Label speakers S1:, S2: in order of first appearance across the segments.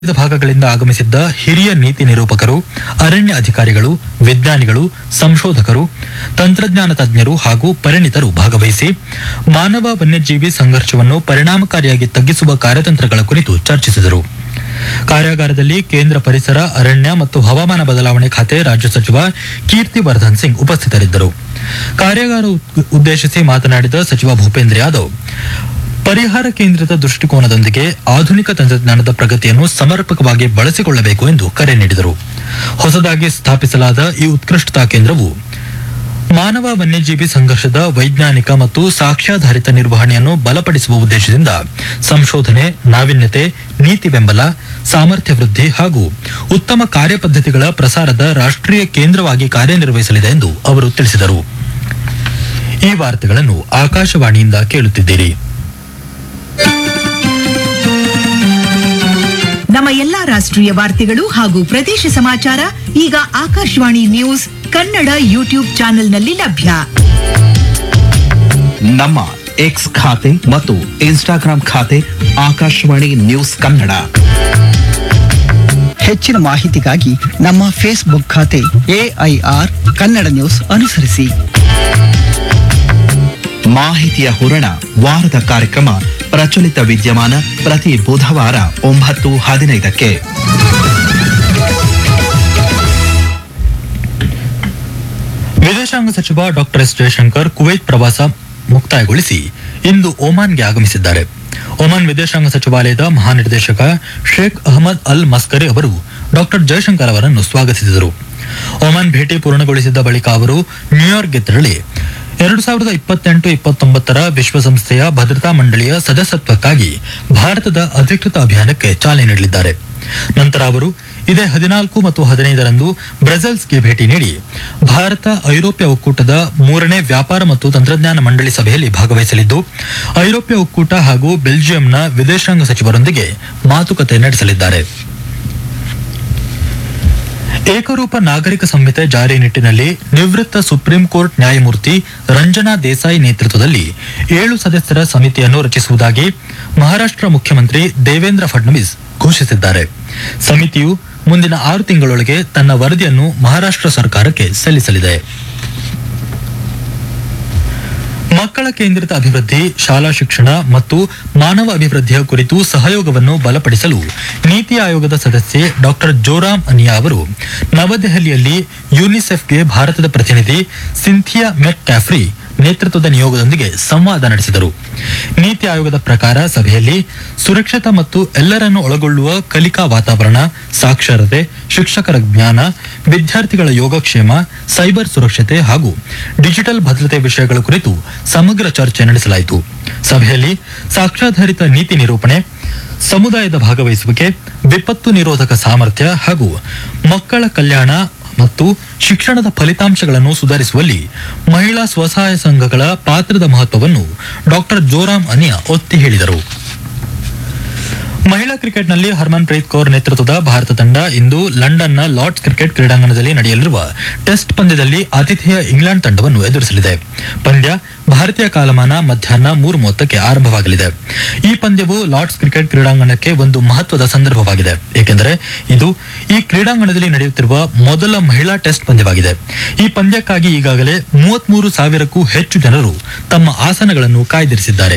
S1: ವಿವಿಧ ಭಾಗಗಳಿಂದ ಆಗಮಿಸಿದ್ದ ಹಿರಿಯ ನೀತಿ ನಿರೂಪಕರು ಅರಣ್ಯ ಅಧಿಕಾರಿಗಳು ವಿಜ್ಞಾನಿಗಳು ಸಂಶೋಧಕರು ತಂತ್ರಜ್ಞಾನ ತಜ್ಞರು ಹಾಗೂ ಪರಿಣಿತರು ಭಾಗವಹಿಸಿ ಮಾನವ ವನ್ಯಜೀವಿ ಸಂಘರ್ಷವನ್ನು ಪರಿಣಾಮಕಾರಿಯಾಗಿ ತಗ್ಗಿಸುವ ಕಾರ್ಯತಂತ್ರಗಳ ಕುರಿತು ಚರ್ಚಿಸಿದರು ಕಾರ್ಯಾಗಾರದಲ್ಲಿ ಕೇಂದ್ರ ಪರಿಸರ ಅರಣ್ಯ ಮತ್ತು ಹವಾಮಾನ ಬದಲಾವಣೆ ಖಾತೆ ರಾಜ್ಯ ಸಚಿವ ಕೀರ್ತಿವರ್ಧನ್ ಸಿಂಗ್ ಉಪಸ್ಥಿತರಿದ್ದರು ಕಾರ್ಯಾಗಾರ ಉದ್- ಉದ್ದೇಶಿಸಿ ಮಾತನಾಡಿದ ಸಚಿವ ಭೂಪೇಂದ್ರ ಯಾದವ್ ಪರಿಹಾರ ಕೇಂದ್ರಿತ ದೃಷ್ಟಿಕೋನದೊಂದಿಗೆ ಆಧುನಿಕ ತಂತ್ರಜ್ಞಾನದ ಪ್ರಗತಿಯನ್ನು ಸಮರ್ಪಕವಾಗಿ ಬಳಸಿಕೊಳ್ಳಬೇಕು ಎಂದು ಕರೆ ನೀಡಿದರು ಹೊಸದಾಗಿ ಸ್ಥಾಪಿಸಲಾದ ಈ ಉತ್ಕೃಷ್ಟತಾ ಕೇಂದ್ರವು ಮಾನವ ವನ್ಯಜೀವಿ ಸಂಘರ್ಷದ ವೈಜ್ಞಾನಿಕ ಮತ್ತು ಸಾಕ್ಷ್ಯಾಧಾರಿತ ನಿರ್ವಹಣೆಯನ್ನು ಬಲಪಡಿಸುವ ಉದ್ದೇಶದಿಂದ ಸಂಶೋಧನೆ ನಾವೀನ್ಯತೆ ನೀತಿ ಬೆಂಬಲ ಸಾಮರ್ಥ್ಯ ವೃದ್ಧಿ ಹಾಗೂ ಉತ್ತಮ ಕಾರ್ಯಪದ್ಧತಿಗಳ ಪ್ರಸಾರದ ರಾಷ್ಟ್ರೀಯ ಕೇಂದ್ರವಾಗಿ ಕಾರ್ಯನಿರ್ವಹಿಸಲಿದೆ ಎಂದು ಅವರು ತಿಳಿಸಿದರು ಈ ವಾರ್ತೆಗಳನ್ನು ಆಕಾಶವಾಣಿಯಿಂದ ಕೇಳುತ್ತಿದ್ದೀರಿ
S2: ನಮ್ಮ ಎಲ್ಲಾ ರಾಷ್ಟ್ರೀಯ ವಾರ್ತೆಗಳು ಹಾಗೂ ಪ್ರದೇಶ ಸಮಾಚಾರ ಈಗ ಆಕಾಶವಾಣಿ ನ್ಯೂಸ್ ಕನ್ನಡ ಯೂಟ್ಯೂಬ್ ಚಾನೆಲ್ನಲ್ಲಿ ಲಭ್ಯ
S3: ನಮ್ಮ ಎಕ್ಸ್ ಖಾತೆ ಮತ್ತು ಇನ್ಸ್ಟಾಗ್ರಾಂ ಖಾತೆ ಆಕಾಶವಾಣಿ ನ್ಯೂಸ್ ಕನ್ನಡ
S4: ಹೆಚ್ಚಿನ ಮಾಹಿತಿಗಾಗಿ ನಮ್ಮ ಫೇಸ್ಬುಕ್ ಖಾತೆ ಎಐಆರ್ ಕನ್ನಡ ನ್ಯೂಸ್ ಅನುಸರಿಸಿ
S3: ಮಾಹಿತಿಯ ಹೂರಣ ವಾರದ ಕಾರ್ಯಕ್ರಮ ಪ್ರಚಲಿತ ವಿದ್ಯಮಾನ ಪ್ರತಿ ಬುಧವಾರ ಒಂಬತ್ತು ಹದಿನೈದಕ್ಕೆ
S1: ವಿದೇಶಾಂಗ ಸಚಿವ ಡಾಕ್ಟರ್ ಎಸ್ ಜಯಶಂಕರ್ ಕುವೈತ್ ಪ್ರವಾಸ ಮುಕ್ತಾಯಗೊಳಿಸಿ ಇಂದು ಒಮಾನ್ಗೆ ಆಗಮಿಸಿದ್ದಾರೆ ಒಮಾನ್ ವಿದೇಶಾಂಗ ಸಚಿವಾಲಯದ ಮಹಾನಿರ್ದೇಶಕ ಶೇಖ್ ಅಹಮದ್ ಅಲ್ ಮಸ್ಕರಿ ಅವರು ಡಾಕ್ಟರ್ ಜಯಶಂಕರ್ ಅವರನ್ನು ಸ್ವಾಗತಿಸಿದರು ಒಮಾನ್ ಭೇಟಿ ಪೂರ್ಣಗೊಳಿಸಿದ ಬಳಿಕ ಅವರು ನ್ಯೂಯಾರ್ಕ್ಗೆ ತೆರಳಿ ಎರಡು ಸಾವಿರದ ಇಪ್ಪತ್ತೆಂಟು ಇಪ್ಪತ್ತೊಂಬತ್ತರ ವಿಶ್ವಸಂಸ್ಥೆಯ ಭದ್ರತಾ ಮಂಡಳಿಯ ಸದಸ್ಯತ್ವಕ್ಕಾಗಿ ಭಾರತದ ಅಧಿಕೃತ ಅಭಿಯಾನಕ್ಕೆ ಚಾಲನೆ ನೀಡಲಿದ್ದಾರೆ ನಂತರ ಅವರು ಇದೇ ಹದಿನಾಲ್ಕು ಮತ್ತು ಹದಿನೈದರಂದು ಬ್ರೆಸೆಲ್ಸ್ಗೆ ಭೇಟಿ ನೀಡಿ ಭಾರತ ಐರೋಪ್ಯ ಒಕ್ಕೂಟದ ಮೂರನೇ ವ್ಯಾಪಾರ ಮತ್ತು ತಂತ್ರಜ್ಞಾನ ಮಂಡಳಿ ಸಭೆಯಲ್ಲಿ ಭಾಗವಹಿಸಲಿದ್ದು ಐರೋಪ್ಯ ಒಕ್ಕೂಟ ಹಾಗೂ ಬೆಲ್ಜಿಯಂನ ವಿದೇಶಾಂಗ ಸಚಿವರೊಂದಿಗೆ ಮಾತುಕತೆ ನಡೆಸಲಿದ್ದಾರೆ ಏಕರೂಪ ನಾಗರಿಕ ಸಂಹಿತೆ ಜಾರಿ ನಿಟ್ಟಿನಲ್ಲಿ ನಿವೃತ್ತ ಸುಪ್ರೀಂ ಕೋರ್ಟ್ ನ್ಯಾಯಮೂರ್ತಿ ರಂಜನಾ ದೇಸಾಯಿ ನೇತೃತ್ವದಲ್ಲಿ ಏಳು ಸದಸ್ಯರ ಸಮಿತಿಯನ್ನು ರಚಿಸುವುದಾಗಿ ಮಹಾರಾಷ್ಟ್ರ ಮುಖ್ಯಮಂತ್ರಿ ದೇವೇಂದ್ರ ಫಡ್ನವೀಸ್ ಘೋಷಿಸಿದ್ದಾರೆ ಸಮಿತಿಯು ಮುಂದಿನ ಆರು ತಿಂಗಳೊಳಗೆ ತನ್ನ ವರದಿಯನ್ನು ಮಹಾರಾಷ್ಟ್ರ ಸರ್ಕಾರಕ್ಕೆ ಸಲ್ಲಿಸಲಿದೆ ಮಕ್ಕಳ ಕೇಂದ್ರಿತ ಅಭಿವೃದ್ಧಿ ಶಾಲಾ ಶಿಕ್ಷಣ ಮತ್ತು ಮಾನವ ಅಭಿವೃದ್ಧಿಯ ಕುರಿತು ಸಹಯೋಗವನ್ನು ಬಲಪಡಿಸಲು ನೀತಿ ಆಯೋಗದ ಸದಸ್ಯೆ ಡಾಕ್ಟರ್ ಜೋರಾಮ್ ಅನಿಯಾ ಅವರು ನವದೆಹಲಿಯಲ್ಲಿ ಯುನಿಸೆಫ್ಗೆ ಭಾರತದ ಪ್ರತಿನಿಧಿ ಸಿಂಥಿಯಾ ಮೆಕ್ ಕ್ಯಾಫ್ರಿ ನೇತೃತ್ವದ ನಿಯೋಗದೊಂದಿಗೆ ಸಂವಾದ ನಡೆಸಿದರು ನೀತಿ ಆಯೋಗದ ಪ್ರಕಾರ ಸಭೆಯಲ್ಲಿ ಸುರಕ್ಷಿತ ಮತ್ತು ಎಲ್ಲರನ್ನು ಒಳಗೊಳ್ಳುವ ಕಲಿಕಾ ವಾತಾವರಣ ಸಾಕ್ಷರತೆ ಶಿಕ್ಷಕರ ಜ್ಞಾನ ವಿದ್ಯಾರ್ಥಿಗಳ ಯೋಗಕ್ಷೇಮ ಸೈಬರ್ ಸುರಕ್ಷತೆ ಹಾಗೂ ಡಿಜಿಟಲ್ ಭದ್ರತೆ ವಿಷಯಗಳ ಕುರಿತು ಸಮಗ್ರ ಚರ್ಚೆ ನಡೆಸಲಾಯಿತು ಸಭೆಯಲ್ಲಿ ಸಾಕ್ಷ್ಯಾಧಾರಿತ ನೀತಿ ನಿರೂಪಣೆ ಸಮುದಾಯದ ಭಾಗವಹಿಸುವಿಕೆ ವಿಪತ್ತು ನಿರೋಧಕ ಸಾಮರ್ಥ್ಯ ಹಾಗೂ ಮಕ್ಕಳ ಕಲ್ಯಾಣ ಮತ್ತು ಶಿಕ್ಷಣದ ಫಲಿತಾಂಶಗಳನ್ನು ಸುಧಾರಿಸುವಲ್ಲಿ ಮಹಿಳಾ ಸ್ವಸಹಾಯ ಸಂಘಗಳ ಪಾತ್ರದ ಮಹತ್ವವನ್ನು ಡಾಕ್ಟರ್ ಜೋರಾಮ್ ಅನಿಯಾ ಒತ್ತಿ ಹೇಳಿದರು ಮಹಿಳಾ ಕ್ರಿಕೆಟ್ನಲ್ಲಿ ಹರ್ಮನ್ ಪ್ರೀತ್ ಕೌರ್ ನೇತೃತ್ವದ ಭಾರತ ತಂಡ ಇಂದು ಲಂಡನ್ನ ಲಾರ್ಡ್ಸ್ ಕ್ರಿಕೆಟ್ ಕ್ರೀಡಾಂಗಣದಲ್ಲಿ ನಡೆಯಲಿರುವ ಟೆಸ್ಟ್ ಪಂದ್ಯದಲ್ಲಿ ಆತಿಥೇಯ ಇಂಗ್ಲೆಂಡ್ ತಂಡವನ್ನು ಎದುರಿಸಲಿದೆ ಪಂದ್ಯ ಭಾರತೀಯ ಕಾಲಮಾನ ಮಧ್ಯಾಹ್ನ ಮೂರು ಮೂವತ್ತಕ್ಕೆ ಆರಂಭವಾಗಲಿದೆ ಈ ಪಂದ್ಯವು ಲಾರ್ಡ್ಸ್ ಕ್ರಿಕೆಟ್ ಕ್ರೀಡಾಂಗಣಕ್ಕೆ ಒಂದು ಮಹತ್ವದ ಸಂದರ್ಭವಾಗಿದೆ ಏಕೆಂದರೆ ಇದು ಈ ಕ್ರೀಡಾಂಗಣದಲ್ಲಿ ನಡೆಯುತ್ತಿರುವ ಮೊದಲ ಮಹಿಳಾ ಟೆಸ್ಟ್ ಪಂದ್ಯವಾಗಿದೆ ಈ ಪಂದ್ಯಕ್ಕಾಗಿ ಈಗಾಗಲೇ ಮೂವತ್ಮೂರು ಸಾವಿರಕ್ಕೂ ಹೆಚ್ಚು ಜನರು ತಮ್ಮ ಆಸನಗಳನ್ನು ಕಾಯ್ದಿರಿಸಿದ್ದಾರೆ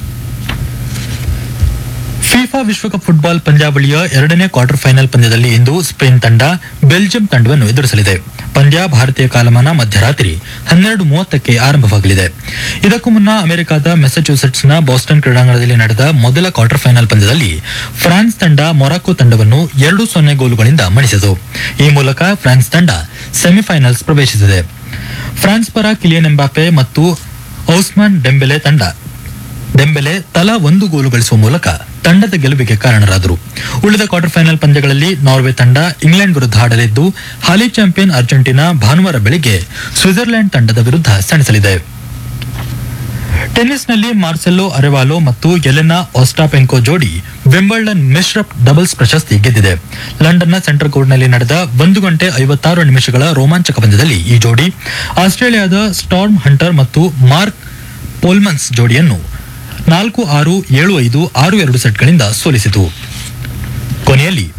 S1: ಫಿಫಾ ವಿಶ್ವಕಪ್ ಫುಟ್ಬಾಲ್ ಪಂದ್ಯಾವಳಿಯ ಎರಡನೇ ಕ್ವಾರ್ಟರ್ ಫೈನಲ್ ಪಂದ್ಯದಲ್ಲಿ ಇಂದು ಸ್ಪೇನ್ ತಂಡ ಬೆಲ್ಜಿಯಂ ತಂಡವನ್ನು ಎದುರಿಸಲಿದೆ ಪಂದ್ಯ ಭಾರತೀಯ ಕಾಲಮಾನ ಮಧ್ಯರಾತ್ರಿ ಹನ್ನೆರಡು ಮೂವತ್ತಕ್ಕೆ ಆರಂಭವಾಗಲಿದೆ ಇದಕ್ಕೂ ಮುನ್ನ ಅಮೆರಿಕದ ಮೆಸಚ್ಯೂಸೆಟ್ಸ್ನ ಬಾಸ್ಟನ್ ಕ್ರೀಡಾಂಗಣದಲ್ಲಿ ನಡೆದ ಮೊದಲ ಕ್ವಾರ್ಟರ್ ಫೈನಲ್ ಪಂದ್ಯದಲ್ಲಿ ಫ್ರಾನ್ಸ್ ತಂಡ ಮೊರಾಕೊ ತಂಡವನ್ನು ಎರಡು ಸೊನ್ನೆ ಗೋಲುಗಳಿಂದ ಮಣಿಸಿತು ಈ ಮೂಲಕ ಫ್ರಾನ್ಸ್ ತಂಡ ಸೆಮಿಫೈನಲ್ಸ್ ಪ್ರವೇಶಿಸಿದೆ ಫ್ರಾನ್ಸ್ ಪರ ಕಿಲಿಯನ್ ಎಂಬಾಪೆ ಮತ್ತು ಔಸ್ಮಾನ್ ಡೆಂಬೆಲೆ ತಂಡ ಡೆಂಬೆಲೆ ತಲಾ ಒಂದು ಗೋಲು ಗಳಿಸುವ ಮೂಲಕ ತಂಡದ ಗೆಲುವಿಗೆ ಕಾರಣರಾದರು ಉಳಿದ ಕ್ವಾರ್ಟರ್ ಫೈನಲ್ ಪಂದ್ಯಗಳಲ್ಲಿ ನಾರ್ವೆ ತಂಡ ಇಂಗ್ಲೆಂಡ್ ವಿರುದ್ಧ ಆಡಲಿದ್ದು ಹಾಲಿ ಚಾಂಪಿಯನ್ ಅರ್ಜೆಂಟೀನಾ ಭಾನುವಾರ ಬೆಳಿಗ್ಗೆ ಸ್ವಿಟ್ಜರ್ಲೆಂಡ್ ತಂಡದ ವಿರುದ್ಧ ಸೆಣಸಲಿದೆ ಟೆನ್ನಿಸ್ನಲ್ಲಿ ಮಾರ್ಸೆಲ್ಲೋ ಅರೆವಾಲೋ ಮತ್ತು ಎಲೆನಾ ಆಸ್ಟಾಪೆಂಕೋ ಜೋಡಿ ವಿಂಬಲ್ಡನ್ ಮಿಶ್ರ ಡಬಲ್ಸ್ ಪ್ರಶಸ್ತಿ ಗೆದ್ದಿದೆ ಲಂಡನ್ನ ಸೆಂಟ್ರಲ್ ಕೋರ್ಟ್ನಲ್ಲಿ ನಡೆದ ಒಂದು ಗಂಟೆ ಐವತ್ತಾರು ನಿಮಿಷಗಳ ರೋಮಾಂಚಕ ಪಂದ್ಯದಲ್ಲಿ ಈ ಜೋಡಿ ಆಸ್ಟ್ರೇಲಿಯಾದ ಸ್ಟಾರ್ಮ್ ಹಂಟರ್ ಮತ್ತು ಮಾರ್ಕ್ ಪೋಲ್ಮನ್ಸ್ ಜೋಡಿಯನ್ನು ನಾಲ್ಕು ಆರು ಏಳು ಐದು ಆರು ಎರಡು ಸೆಟ್ಗಳಿಂದ ಸೋಲಿಸಿತು ಕೊನೆಯಲ್ಲಿ